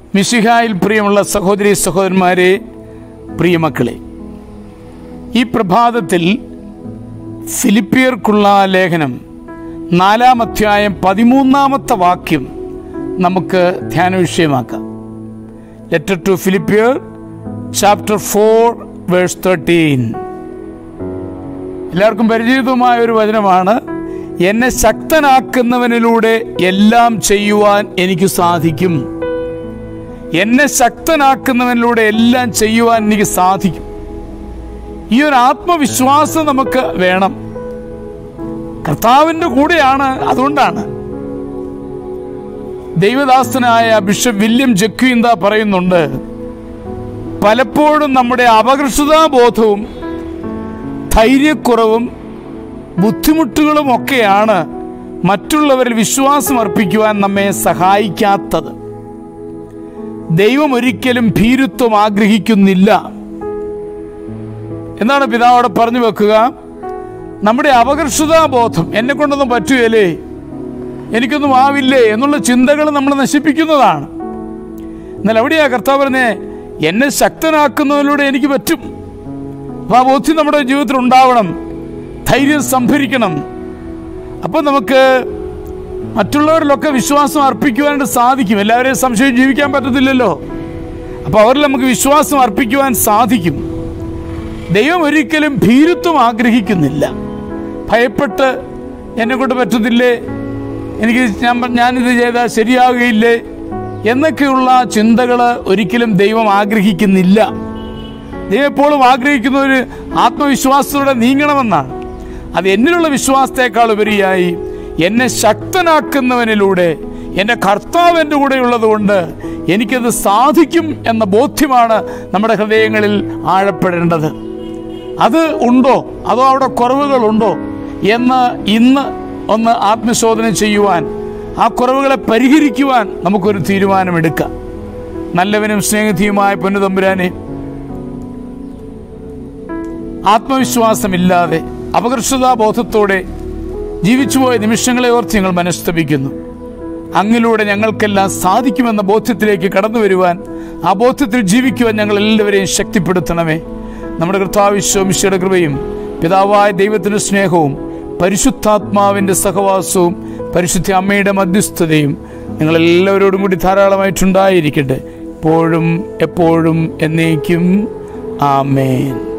മിശിഹായിൽ പ്രിയമുള്ള സഹോദരി സഹോദരന്മാരെ പ്രിയമക്കളെ ഈ പ്രഭാതത്തിൽ ഫിലിപ്പിയർക്കുള്ള ലേഖനം നാലാം അധ്യായം പതിമൂന്നാമത്തെ വാക്യം നമുക്ക് ധ്യാന വിഷയമാക്കാം ലെറ്റർ ടു ഫിലിപ്പിയർ ചാപ്റ്റർ ഫോർ വേഴ്സ് തേർട്ടീൻ എല്ലാവർക്കും പരിചിതമായ ഒരു വചനമാണ് എന്നെ ശക്തനാക്കുന്നവനിലൂടെ എല്ലാം ചെയ്യുവാൻ എനിക്ക് സാധിക്കും എന്നെ ശക്തനാക്കുന്നവനിലൂടെ എല്ലാം ചെയ്യുവാൻ എനിക്ക് സാധിക്കും ഈ ഒരു ആത്മവിശ്വാസം നമുക്ക് വേണം കർത്താവിൻ്റെ കൂടെയാണ് അതുകൊണ്ടാണ് ദൈവദാസനായ ബിഷപ്പ് വില്യം ജക്വീന്ത പറയുന്നുണ്ട് പലപ്പോഴും നമ്മുടെ അപകർഷതാബോധവും ധൈര്യക്കുറവും ബുദ്ധിമുട്ടുകളും ഒക്കെയാണ് മറ്റുള്ളവരിൽ വിശ്വാസം അർപ്പിക്കുവാൻ നമ്മെ സഹായിക്കാത്തത് ദൈവം ഒരിക്കലും ഭീരുത്വം ആഗ്രഹിക്കുന്നില്ല എന്താണ് പിതാവോടെ പറഞ്ഞു വെക്കുക നമ്മുടെ അപകർഷതാബോധം എന്നെ കൊണ്ടൊന്നും പറ്റുകയല്ലേ എനിക്കൊന്നും ആവില്ലേ എന്നുള്ള ചിന്തകൾ നമ്മൾ നശിപ്പിക്കുന്നതാണ് എന്നാൽ എവിടെയാ കർത്താവ് പറഞ്ഞേ എന്നെ ശക്തനാക്കുന്നതിലൂടെ എനിക്ക് പറ്റും അപ്പോൾ ആ ബോധ്യം നമ്മുടെ ജീവിതത്തിൽ ഉണ്ടാവണം ധൈര്യം സംഭരിക്കണം അപ്പോൾ നമുക്ക് മറ്റുള്ളവരിലൊക്കെ വിശ്വാസം അർപ്പിക്കുവാനായിട്ട് സാധിക്കും എല്ലാവരെയും സംശയം ജീവിക്കാൻ പറ്റത്തില്ലല്ലോ അപ്പോൾ അവരിൽ നമുക്ക് വിശ്വാസം അർപ്പിക്കുവാൻ സാധിക്കും ദൈവം ഒരിക്കലും ഭീരുത്വം ആഗ്രഹിക്കുന്നില്ല ഭയപ്പെട്ട് എന്നെ കൊണ്ട് പറ്റത്തില്ലേ എനിക്ക് ഞാൻ ഞാനിത് ചെയ്താൽ ശരിയാകുകയില്ലേ എന്നൊക്കെയുള്ള ചിന്തകൾ ഒരിക്കലും ദൈവം ആഗ്രഹിക്കുന്നില്ല ദൈവം എപ്പോഴും ആഗ്രഹിക്കുന്ന ഒരു ആത്മവിശ്വാസത്തോടെ നീങ്ങണമെന്നാണ് അത് എന്നിലുള്ള വിശ്വാസത്തെക്കാൾ ഉപരിയായി എന്നെ ശക്തനാക്കുന്നവനിലൂടെ എൻ്റെ കർത്താവ് എൻ്റെ കൂടെ ഉള്ളതുകൊണ്ട് എനിക്കത് സാധിക്കും എന്ന ബോധ്യമാണ് നമ്മുടെ ഹൃദയങ്ങളിൽ ആഴപ്പെടേണ്ടത് അത് ഉണ്ടോ അതോ അവിടെ കുറവുകളുണ്ടോ എന്ന് ഇന്ന് ഒന്ന് ആത്മശോധന ചെയ്യുവാൻ ആ കുറവുകളെ പരിഹരിക്കുവാൻ നമുക്കൊരു തീരുമാനമെടുക്കാം നല്ലവനും സ്നേഹധിയുമായ പൊന്നുതമ്പുരാനെ ആത്മവിശ്വാസമില്ലാതെ അപകർഷതാബോധത്തോടെ ജീവിച്ചുപോയ നിമിഷങ്ങളെ ഓർത്ത് ഞങ്ങൾ മനസ്തപിക്കുന്നു അങ്ങിലൂടെ ഞങ്ങൾക്കെല്ലാം സാധിക്കുമെന്ന ബോധ്യത്തിലേക്ക് കടന്നു വരുവാൻ ആ ബോധ്യത്തിൽ ജീവിക്കുവാൻ ഞങ്ങൾ എല്ലാവരെയും ശക്തിപ്പെടുത്തണമേ നമ്മുടെ കർത്താവിശ്വമിശയുടെ കൃപയും പിതാവായ ദൈവത്തിൻ്റെ സ്നേഹവും പരിശുദ്ധാത്മാവിൻ്റെ സഹവാസവും പരിശുദ്ധ അമ്മയുടെ മധ്യസ്ഥതയും നിങ്ങളെല്ലാവരോടും കൂടി ധാരാളമായിട്ടുണ്ടായിരിക്കട്ടെ എപ്പോഴും എപ്പോഴും എന്നേക്കും ആമേൻ